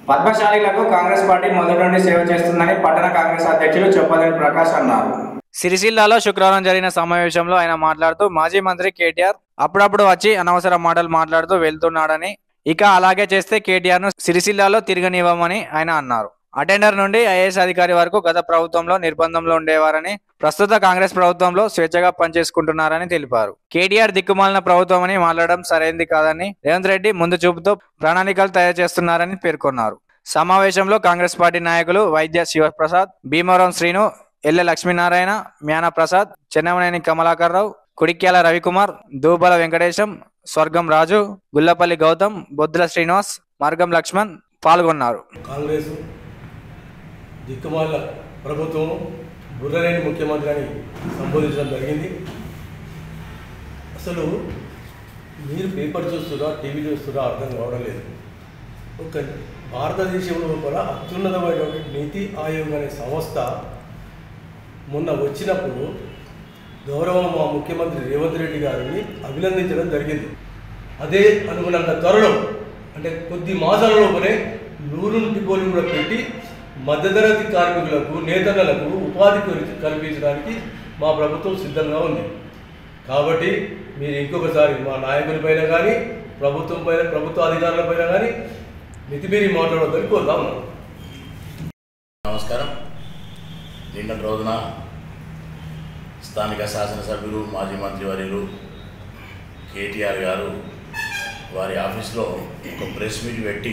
పద్మశాలిలకు Congress party మొదటి నుండి సేవ చేస్తుందని పట్టణ కాంగ్రెస్ అధ్యక్షులు చెప్పలేని ప్రకాష్ అన్నారు సిరిసిల్లాలో శుక్రవారం జరిగిన సమావేశంలో ఆయన మాట్లాడుతూ మాజీ మంత్రి కేటీఆర్ అప్పుడప్పుడు వచ్చి అనవసర మాటలు మాట్లాడుతూ వెళ్తున్నాడని ఇక అలాగే చేస్తే కేటీఆర్ ను సిరిసిల్లాలో తిరగనివ్వమని ఆయన అన్నారు అటెండర్ నుండి ఐఏఎస్ అధికారి వరకు గత ప్రభుత్వంలో నిర్బంధంలో ఉండేవారని ప్రస్తుత కాంగ్రెస్ ప్రభుత్వంలో స్వేచ్ఛగా పనిచేసుకుంటున్నారని తెలిపారు కేటీఆర్ దిక్కుమాలిన ప్రభుత్వం అని మాట్లాడడం సరైంది కాదని రేవంత్ రెడ్డి ముందు చూపుతో ప్రణాళికలు తయారు చేస్తున్నారని పేర్కొన్నారు సమావేశంలో కాంగ్రెస్ పార్టీ నాయకులు వైద్య శివప్రసాద్ భీమవరం శ్రీను ఎల్లె లక్ష్మీనారాయణ మ్యాన ప్రసాద్ చెన్నమనేని కమలాకర్ రావు కుడిక్యాల రవికుమార్ దూబల వెంకటేశం స్వర్గం రాజు గుల్లపల్లి గౌతమ్ బొద్దుల శ్రీనివాస్ మార్గం లక్ష్మణ్ పాల్గొన్నారు కాంగ్రెస్ దిక్కుమాల ప్రభుత్వం బుర్రలేని ముఖ్యమంత్రి అని సంబోధించడం జరిగింది అసలు మీరు పేపర్ చూస్తున్నా టీవీ చూస్తున్నా అర్థం కావడం లేదు ఒక భారతదేశంలో లోపల అత్యున్నతమైనటువంటి నీతి ఆయోగ్ అనే సంస్థ మొన్న వచ్చినప్పుడు గౌరవ మా ముఖ్యమంత్రి రేవంత్ రెడ్డి గారిని అభినందించడం జరిగింది అదే అనుగుణంగా త్వరలో అంటే కొద్ది మాసాల లోపలే నూరు డిపోలు కూడా పెట్టి మధ్యతరగతి కార్మికులకు నేతన్నలకు ఉపాధి కొరి- కల్పించడానికి మా ప్రభుత్వం సిద్ధంగా ఉంది కాబట్టి మీరు ఇంకొకసారి మా నాయకులపైన కానీ ప్రభుత్వం పైన ప్రభుత్వ అధికారులపైన కానీ మితిమీరి మాట్లాడవద్దని కోరుతా ఉన్నాను నమస్కారం నిన్నటి రోజున స్థానిక శాసనసభ్యులు మాజీ మంత్రివర్యులు కేటీఆర్ గారు వారి ఆఫీస్లో ఒక ప్రెస్ మీట్ పెట్టి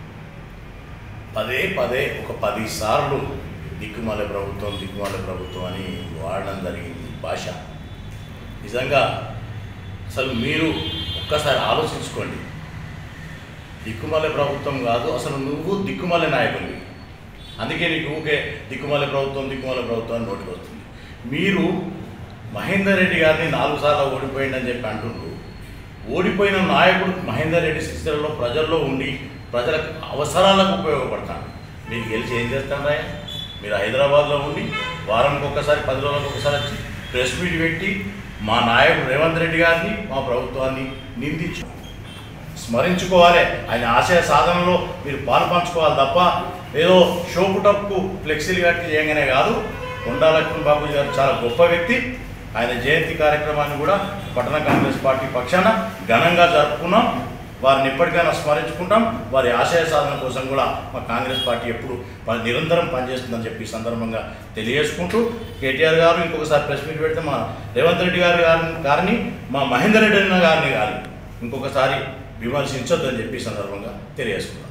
పదే పదే ఒక పది సార్లు దిక్కుమాల ప్రభుత్వం దిక్కుమాల ప్రభుత్వం అని వాడడం జరిగింది భాష నిజంగా అసలు మీరు ఒక్కసారి ఆలోచించుకోండి దిక్కుమాల ప్రభుత్వం కాదు అసలు నువ్వు దిక్కుమాల నాయకుడివి అందుకే నీకు ఊకే దిక్కుమాల ప్రభుత్వం దిక్కుమాల ప్రభుత్వం అని నోటికి వస్తుంది మీరు మహేందర్ రెడ్డి గారిని నాలుగు సార్లు ఓడిపోయిందని చెప్పి అంటుండ్రు ఓడిపోయిన నాయకుడు మహేందర్ రెడ్డి సిరిసిల్లలో ప్రజల్లో ఉండి ప్రజల అవసరాలకు ఉపయోగపడతాడు మీరు గెలిచి ఏం చేస్తారా మీరు హైదరాబాద్లో ఉండి వారానికి ఒక్కసారి పది రోజులకు ఒకసారి వచ్చి ప్రెస్ మీట్ పెట్టి మా నాయకుడు రేవంత్ రెడ్డి గారిని మా ప్రభుత్వాన్ని నిందించు స్మరించుకోవాలి ఆయన ఆశయ సాధనలో మీరు పాలు పంచుకోవాలి తప్ప ఏదో షోపుటప్కు ఫ్లెక్సీలు కట్టి చేయగానే కాదు కొండా లక్ష్మణ్ బాబు గారు చాలా గొప్ప వ్యక్తి ఆయన జయంతి కార్యక్రమాన్ని కూడా పట్టణ కాంగ్రెస్ పార్టీ పక్షాన ఘనంగా జరుపుకున్నాం వారిని ఎప్పటికైనా స్మరించుకుంటాం వారి ఆశయ సాధన కోసం కూడా మా కాంగ్రెస్ పార్టీ ఎప్పుడు ప- నిరంతరం పనిచేస్తుందని చెప్పి ఈ సందర్భంగా తెలియజేసుకుంటూ కేటీఆర్ గారు ఇంకొకసారి ప్రెస్ మీట్ పెడితే మా రేవంత్ రెడ్డి గారి గారిని గారిని మా మహేందర్ రెడ్డి అన్న గారిని గారిని ఇంకొకసారి విమర్శించొద్దని చెప్పి ఈ సందర్భంగా తెలియజేసుకుంటాం